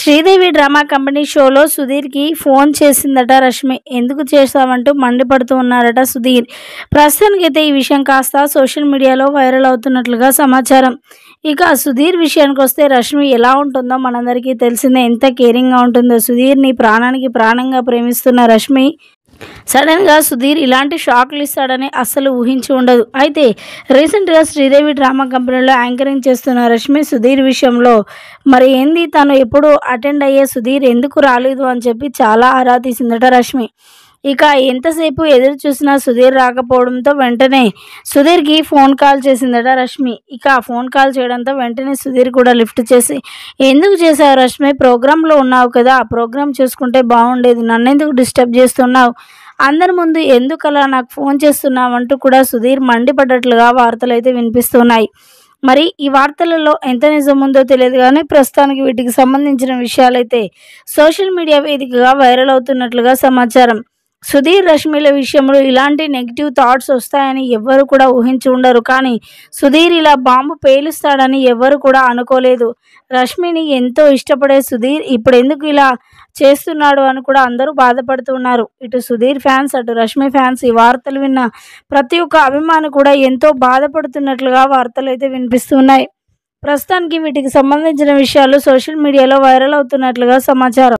Sridevi drama company షోలో సుధీర్కి phone చేసిందట రష్మి ఎందుకు చేస్తామంటూ మండిపడుతూ ఉన్నారట సుధీర్ ప్రస్తుతానికైతే ఈ విషయం కాస్త సోషల్ మీడియాలో వైరల్ అవుతున్నట్లుగా సమాచారం ఇక సుధీర్ విషయానికి వస్తే రష్మి ఎలా ఉంటుందో మనందరికీ తెలిసిందే ఎంత కేరింగ్గా ఉంటుందో సుధీర్ని ప్రాణానికి ప్రాణంగా ప్రేమిస్తున్న రష్మి సడన్గా సుధీర్ ఇలాంటి షాక్లు ఇస్తాడని అస్సలు ఊహించి ఉండదు అయితే రీసెంట్గా శ్రీదేవి డ్రామా కంపెనీలో యాంకరింగ్ చేస్తున్న రష్మి సుధీర్ విషయంలో మరి ఏంది తను ఎప్పుడు అటెండ్ అయ్యే సుధీర్ ఎందుకు రాలేదు అని చెప్పి చాలా ఆరా తీసిందట రష్మి ఇక ఎంతసేపు ఎదురు చూసినా సుధీర్ రాకపోవడంతో వెంటనే సుధీర్కి ఫోన్ కాల్ చేసిందట రష్మి ఇక ఆ ఫోన్ కాల్ చేయడంతో వెంటనే సుధీర్ కూడా లిఫ్ట్ చేసి ఎందుకు చేసావు రష్మి ప్రోగ్రాంలో ఉన్నావు కదా ఆ ప్రోగ్రామ్ చూసుకుంటే బాగుండేది నన్నెందుకు డిస్టర్బ్ చేస్తున్నావు అందరి ముందు ఎందుకు అలా నాకు ఫోన్ చేస్తున్నావు అంటూ కూడా సుధీర్ మండిపడ్డట్లుగా వార్తలు అయితే వినిపిస్తున్నాయి మరి ఈ వార్తలలో ఎంత నిజం ఉందో తెలియదు కానీ ప్రస్తుతానికి వీటికి సంబంధించిన విషయాలైతే సోషల్ మీడియా వేదికగా వైరల్ అవుతున్నట్లుగా సమాచారం సుధీర్ రష్మిల విషయంలో ఇలాంటి నెగిటివ్ థాట్స్ వస్తాయని ఎవ్వరు కూడా ఊహించి ఉండరు కానీ సుధీర్ ఇలా బాంబు పేలుస్తాడని ఎవ్వరు కూడా అనుకోలేదు రష్మిని ఎంతో ఇష్టపడే సుధీర్ ఇప్పుడు ఎందుకు ఇలా చేస్తున్నాడు అని కూడా అందరూ బాధపడుతున్నారు ఇటు సుధీర్ ఫ్యాన్స్ అటు రష్మి ఫ్యాన్స్ ఈ వార్తలు విన్న ప్రతి ఒక్క అభిమాని కూడా ఎంతో బాధపడుతున్నట్లుగా వార్తలు అయితే వినిపిస్తున్నాయి ప్రస్తుతానికి వీటికి సంబంధించిన విషయాలు సోషల్ మీడియాలో వైరల్ అవుతున్నట్లుగా సమాచారం